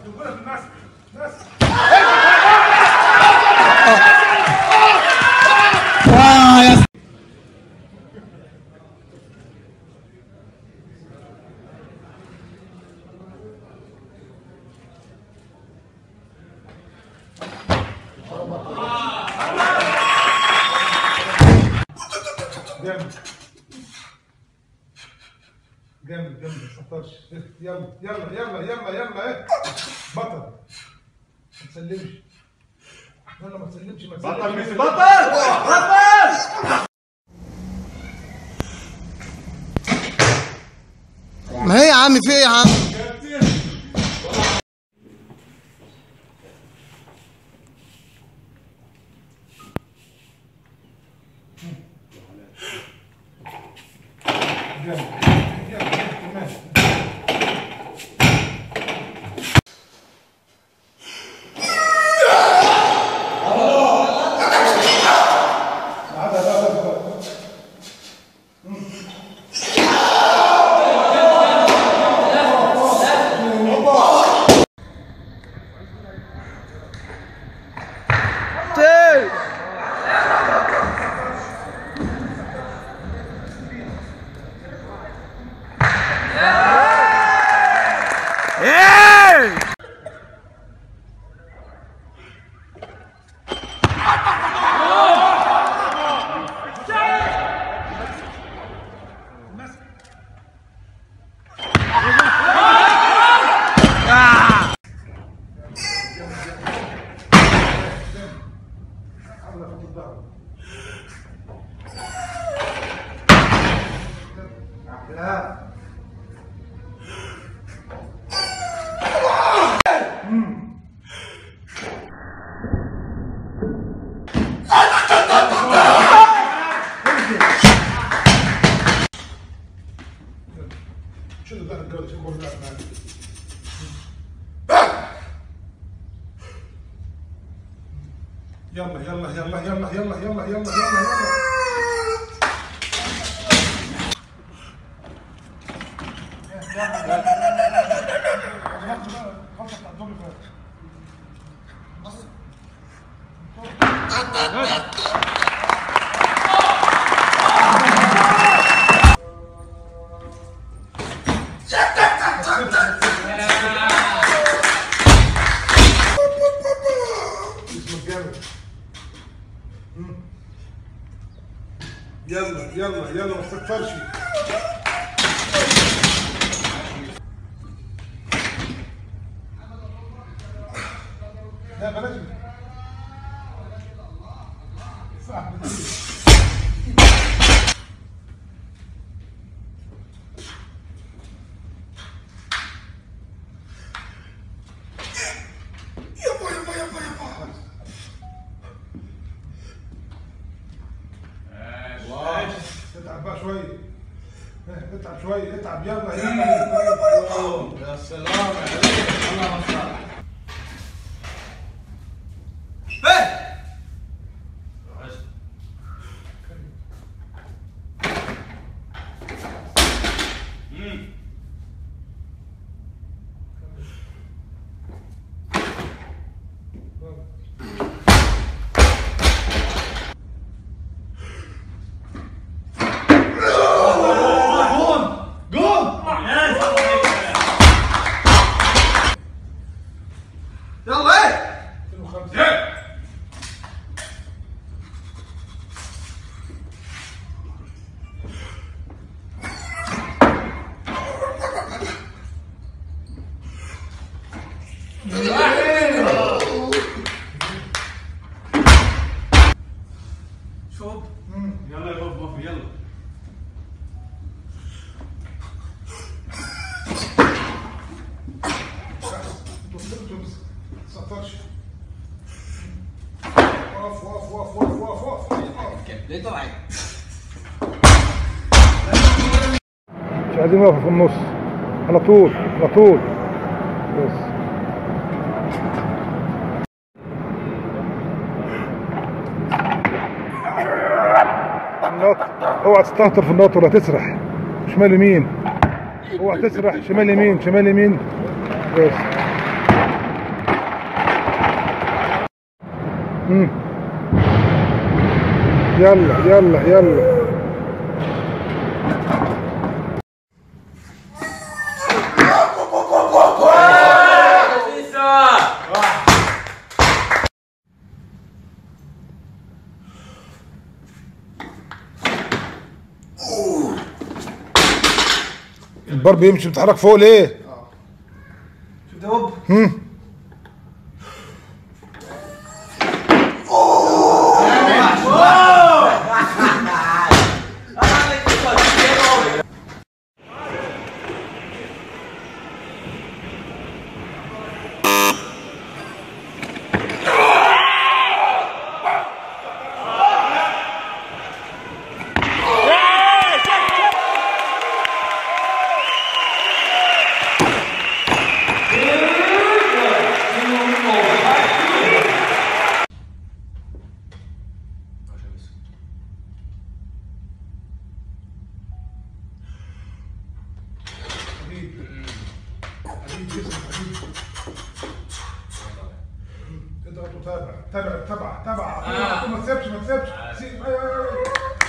تقولها في الناس ناس اه يا جامد جامد جامد ما تفكرش يلا يلا يلا يلا يلا ايه بطل ما تسلمش يلا ما تسلمش ما تسلمش بطل ميسي بطل بطل ما هي يا عم في ايه يا عم جامد يلا تمام عدا لا لا لا عدا خط الظهر لا شنو ذا الجولة شنو بقول لك يلا يلا يلا يلا يلا يلا يلا يلا يلا اسمك جامد مم. يلا يلا يلا ما تستكفرش لا بلاش صح يابا يابا يابا يابا اتعب بقى شوية اه، اتعب شوية اتعب يلا يلا يلا يلا يا سلام عليك الله صالح يلا ايه 205 شوف يلا يا بابا يلا تستكفرش وقف وقف وقف وقف وقف وقف وقف ليه طلعت مش عايزين نقف في النص على طول على طول بس النط اوعى تستهتر في النط ولا تسرح شمال يمين اوعى تسرح شمال يمين شمال يمين بس مم. يلا يلا يلا البار بيمشي بيتحرك فوق ليه؟ شفت هوب هم؟ اضغط وتابع تابع تابع تابع ما تسيبش ما تسيبش سيب. أيوة، أيوة، أيوة.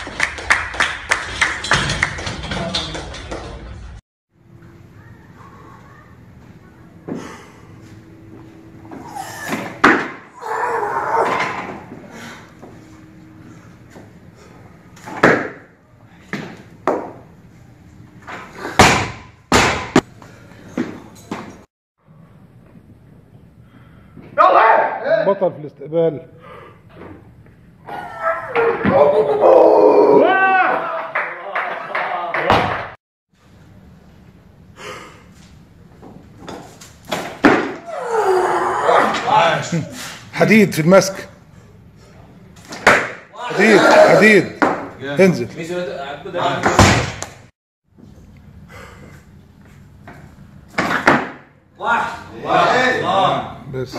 بطل في الاستقبال حديد في المسك حديد حديد انزل بس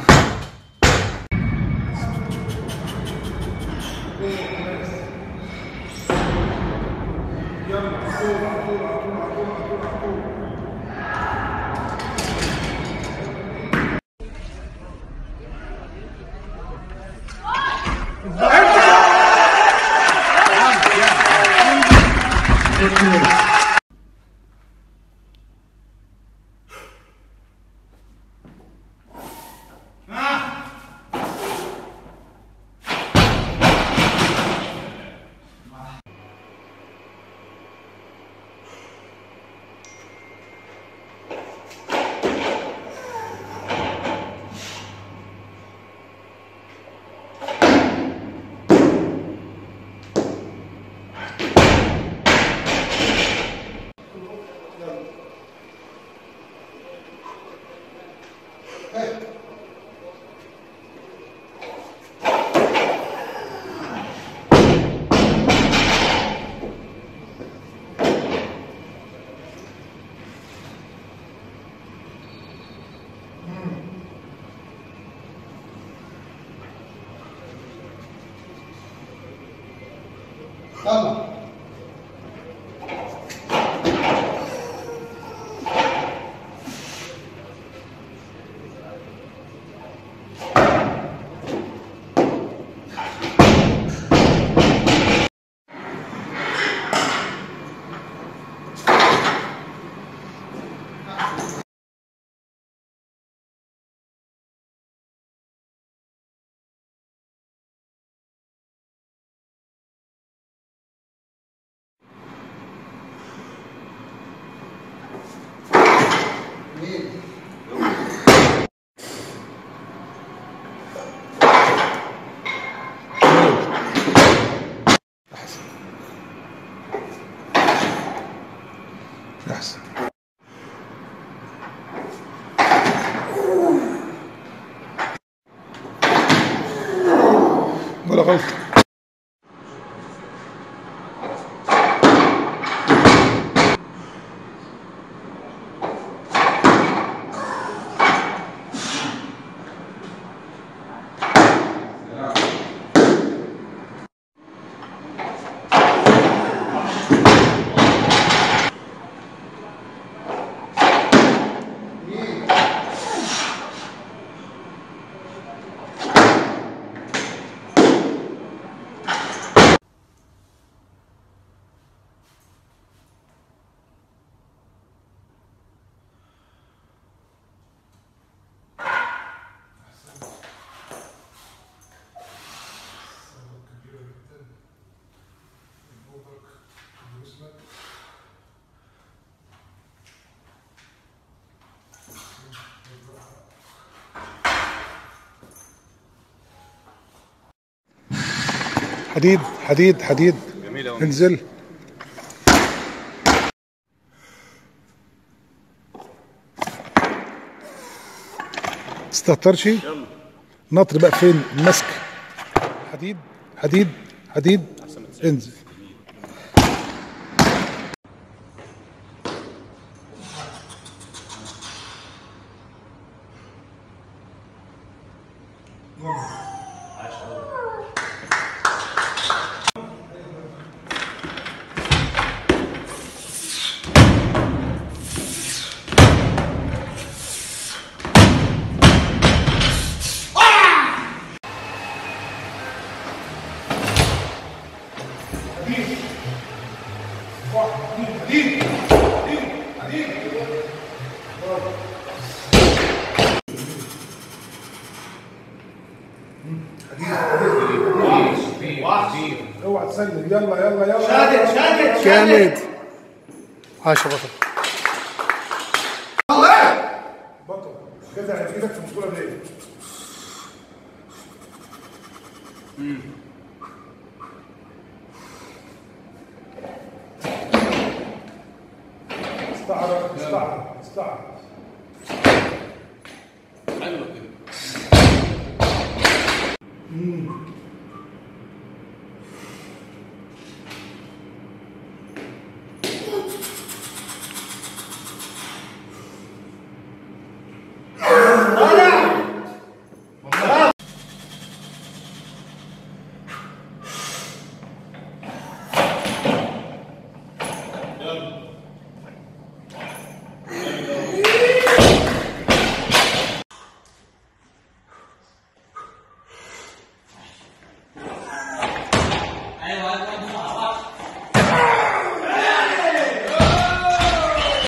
يلا احسن ولا غلط حديد حديد حديد جميل أوي. انزل تستهترش يلا نطر بقى فين المسك حديد حديد حديد انزل اوعى تسلم يلا يلا يلا شادد شادد جامد عاش يا بطل بطل جدع ايدك في المشكله ليه؟ استعرض استعرض استعرض